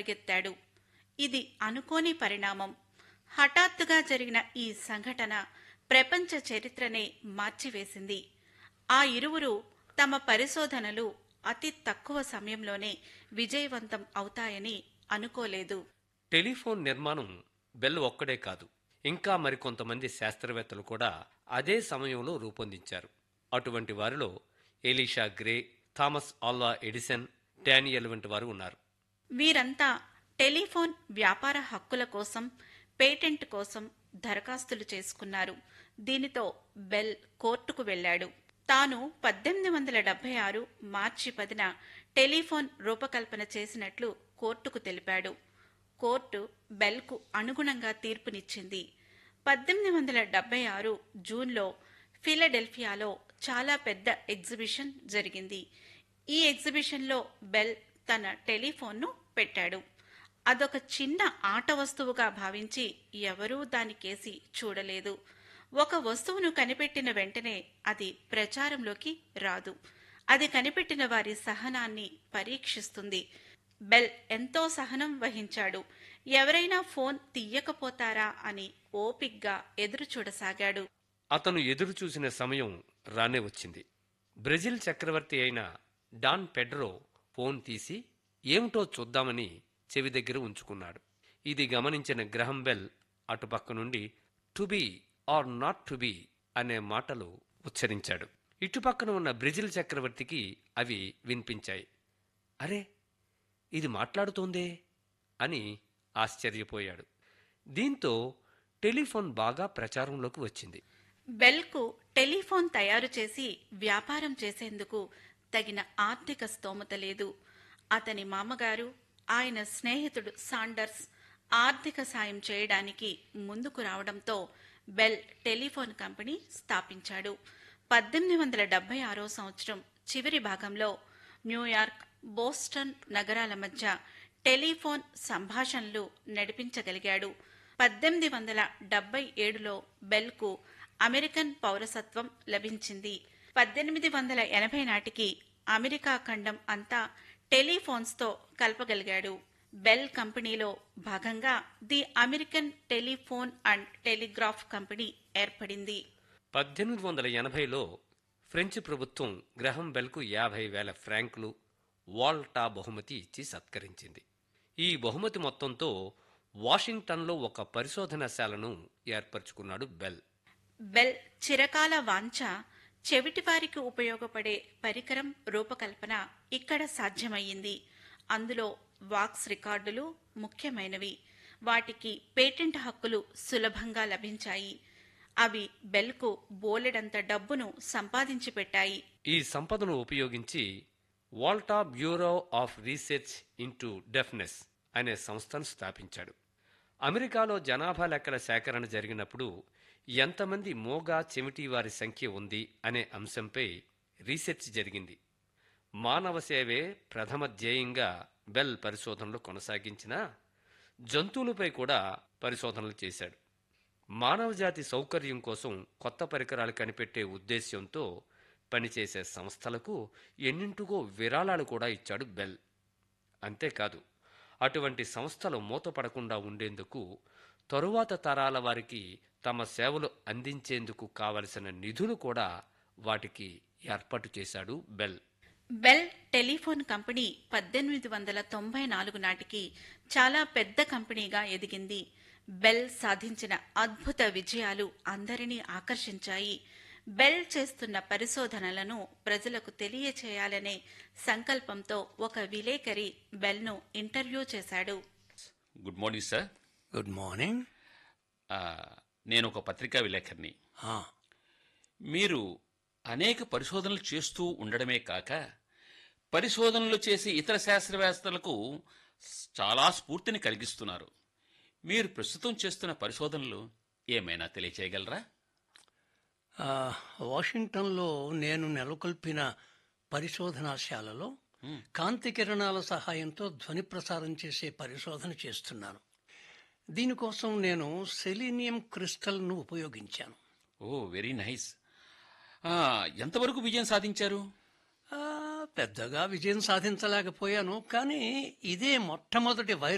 పరిగెత్తాడు ఇది అనుకోని పరిణామం హఠాత్తుగా జరిగిన ఈ సంఘటన ప్రపంచ చరిత్రనే మార్చివేసింది ఆ ఇరువురు తమ పరిశోధనలు అతి తక్కువ సమయంలోనే విజయవంతం అవుతాయని అనుకోలేదు టెలిఫోన్ నిర్మాణం బెల్ ఒక్కడే కాదు ఇంకా మరికొంతమంది శాస్త్రవేత్తలు కూడా అదే సమయంలో రూపొందించారు అటువంటి వారిలో Elisha Gray Thomas Alva Edison Daniel వంటి వారు ఉన్నారు వీరంతా టెలిఫోన్ వ్యాపార హక్కుల కోసం పేటెంట్ కోసం దరఖాస్తులు చేసుకున్నారు దీనితో బెల్ కోర్టుకు వెళ్ళాడు తాను పద్దెనిమిది వందల డెబ్బై ఆరు మార్చి పదిన టెలిఫోన్ రూపకల్పన చేసినట్లు కోర్టుకు తెలిపాడు కోర్టు బెల్కు అనుగుణంగా తీర్పునిచ్చింది పద్దెనిమిది వందల డెబ్బై ఆరు జూన్లో ఫిలడెల్ఫియాలో చాలా పెద్ద ఎగ్జిబిషన్ జరిగింది ఈ ఎగ్జిబిషన్లో బెల్ తన టెలిఫోన్ను పెట్టాడు అదొక చిన్న ఆట వస్తువుగా భావించి ఎవరూ దానికేసి చూడలేదు ఒక వస్తువును కనిపెట్టిన వెంటనే అది ప్రచారంలోకి రాదు అది కనిపెట్టిన వారి సహనాన్ని పరీక్షిస్తుంది బెల్ ఎంతో సహనం వహించాడు ఎవరైనా ఫోన్ తీయకపోతారా అని ఓపిగ్గా ఎదురు చూడసాగాడు అతను ఎదురు చూసిన సమయం రానే వచ్చింది బ్రెజిల్ చక్రవర్తి అయిన డాన్ పెడ్రో ఫోన్ తీసి ఏమిటో చూద్దామని చెవి దగ్గర ఉంచుకున్నాడు ఇది గమనించిన గ్రహం బెల్ అటుపక్క నుండి to be or not to be అనే మాటలు ఉచ్చరించాడు ఇటుపక్కన ఉన్న బ్రెజిల్ చక్రవర్తికి అవి వినిపించాయి అరే ఇది మాట్లాడుతోందే అని ఆశ్చర్యపోయాడు దీంతో టెలిఫోన్ బాగా ప్రచారంలోకి వచ్చింది బెల్కు టెలిఫోన్ తయారు చేసి వ్యాపారం చేసేందుకు తగిన ఆర్థిక స్తోమత లేదు అతని మామగారు ఆయన స్నేహితుడు సాండర్స్ ఆర్థిక సాయం చేయడానికి ముందుకు రావడంతో బెల్ టెలిఫోన్ కంపెనీ స్థాపించాడు పద్దెనిమిది వందల డెబ్బై ఆరో సంవత్సరం చివరి భాగంలో న్యూయార్క్ బోస్టన్ నగరాల మధ్య టెలిఫోన్ సంభాషణలు నడిపించగలిగాడు పద్దెనిమిది వందల డెబ్బై ఏడులో బెల్కు అమెరికన్ పౌరసత్వం లభించింది పద్దెనిమిది వందల ఎనభై నాటికి అమెరికా ఖండం అంతా టెలిఫోన్స్తో కలపగలిగాడు బెల్ కంపెనీలో భాగంగా the American Telephone and Telegraph Company ఏర్పడింది పద్దెనిమిది వందల ఎనభైలో ఫ్రెంచ్ ప్రభుత్వం గ్రహం బెల్కు యాభై వేల ఫ్రాంకులు వాల్టా బహుమతి ఇచ్చి సత్కరించింది ఈ బహుమతి మొత్తంతో వాషింగ్టన్లో ఒక పరిశోధనశాలను ఏర్పరచుకున్నాడు బెల్ బెల్ చిరకాల వాంఛ చెవిటివారికి ఉపయోగపడే పరికరం రూపకల్పన ఇక్కడ సాధ్యమయ్యింది అందులో వాక్స్ రికార్డులు ముఖ్యమైనవి వాటికి పేటెంట్ హక్కులు సులభంగా లభించాయి అవి బెల్కు బోలెడంత డబ్బును సంపాదించి పెట్టాయి ఈ సంపదను ఉపయోగించి Volta bureau of research into deafness అనే సంస్థను స్థాపించాడు అమెరికాలో జనాభా లెక్కల సేకరణ జరిగినప్పుడు ఎంతమంది మోగా చెవిటి వారి సంఖ్య ఉంది అనే అంశంపై రీసెర్చ్ జరిగింది మానవ సేవే ప్రథమ ధ్యేయంగా బెల్ పరిశోధనలు కొనసాగించినా జంతువులపై కూడా పరిశోధనలు చేశాడు మానవజాతి సౌకర్యం కోసం కొత్త పరికరాలు కనిపెట్టే ఉద్దేశ్యంతో పనిచేసే సంస్థలకు ఎన్నింటిగో విరాళాలు కూడా ఇచ్చాడు బెల్ అంతేకాదు అటువంటి సంస్థలు మూతపడకుండా ఉండేందుకు తరువాత తరాల వారికి తమ సేవలు అందించేందుకు కావలసిన నిధులు కూడా వాటికి ఏర్పాటు చేశాడు బెల్ బెల్ టెలిఫోన్ కంపెనీ పద్దెనిమిది వందల తొంభై నాలుగు నాటికి చాలా పెద్ద కంపెనీగా ఎదిగింది బెల్ సాధించిన అద్భుత విజయాలు అందరినీ ఆకర్షించాయి బెల్ చేస్తున్న పరిశోధనలను ప్రజలకు తెలియచేయాలనే సంకల్పంతో ఒక విలేకరి బెల్ను ఇంటర్వ్యూ చేశాడు good morning sir good morning ఆ, నేను ఒక పత్రికా విలేకరిని ఆ, మీరు అనేక పరిశోధనలు చేస్తూ ఉండడమే కాక పరిశోధనలు చేసే ఇతర శాస్త్రవేత్తలకు చాలా స్ఫూర్తిని కలిగిస్తున్నారు మీరు ప్రస్తుతం చేస్తున్న పరిశోధనలు ఏమైనా తెలియచేయగలరా ఆ, వాషింగ్టన్లో నేను నెలకొల్పిన పరిశోధనాశాలలో కాంతి కిరణాల సహాయంతో ధ్వని ప్రసారం చేసే పరిశోధన చేస్తున్నాను దీనికోసం నేను సెలీనియం క్రిస్టల్ను ఉపయోగించాను ఓ వెరీ నైస్ ఆ, ఎంతవరకు విజయం సాధించారు ఆ, పెద్దగా విజయం సాధించలేకపోయాను కానీ ఇదే మొట్టమొదటి వైర్